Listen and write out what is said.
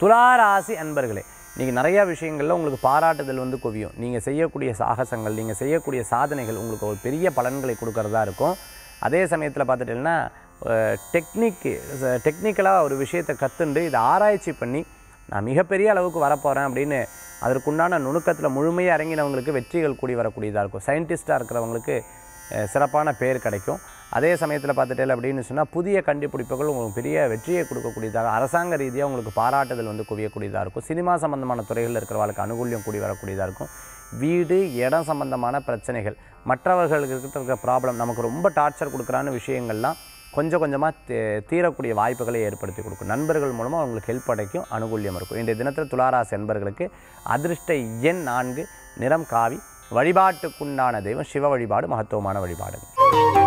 துளாராசி அன்பர்களே இன்றைக்கி நிறையா விஷயங்களில் உங்களுக்கு பாராட்டுதல் வந்து குவியும் நீங்கள் செய்யக்கூடிய சாகசங்கள் நீங்கள் செய்யக்கூடிய சாதனைகள் உங்களுக்கு ஒரு பெரிய பலன்களை கொடுக்கறதா இருக்கும் அதே சமயத்தில் பார்த்துட்டீங்கன்னா டெக்னிக்கு டெக்னிக்கலாக ஒரு விஷயத்தை கற்றுண்டு இதை ஆராய்ச்சி பண்ணி நான் மிகப்பெரிய அளவுக்கு வரப்போகிறேன் அப்படின்னு அதற்குண்டான நுணுக்கத்தில் முழுமையாக இறங்கினவங்களுக்கு வெற்றிகள் கூடி வரக்கூடியதாக இருக்கும் சயின்டிஸ்ட்டாக இருக்கிறவங்களுக்கு அஹ், சிறப்பான பேர் கிடைக்கும் அதே சமயத்தில் பார்த்துட்டேன் அப்படின்னு சொன்னால் புதிய கண்டுபிடிப்புகள் உங்களுக்கு பெரிய வெற்றியை கொடுக்கக்கூடியதாக அரசாங்க ரீதியாக உங்களுக்கு பாராட்டுதல் வந்து குவியக்கூடியதாக இருக்கும் சினிமா சம்பந்தமான துறைகளில் இருக்கிறவங்களுக்கு அனுகூல்யம் கூடி வரக்கூடியதாக இருக்கும் வீடு இடம் சம்பந்தமான பிரச்சனைகள் மற்றவர்களுக்கு இருக்கிற ப்ராப்ளம் நமக்கு ரொம்ப டார்ச்சர் கொடுக்குறான விஷயங்கள்லாம் கொஞ்சம் கொஞ்சமாக தீரக்கூடிய வாய்ப்புகளை ஏற்படுத்தி கொடுக்கும் நண்பர்கள் மூலமாக அவங்களுக்கு ஹெல்ப் கிடைக்கும் அனுகூல்யம் இருக்கும் இன்றைய தினத்தில் துளாராசி என்பர்களுக்கு அதிர்ஷ்ட எண் நான்கு நிறம் காவி வழிபாட்டுக்குண்டான தெய்வம் சிவ வழிபாடு மகத்துவமான வழிபாடுங்க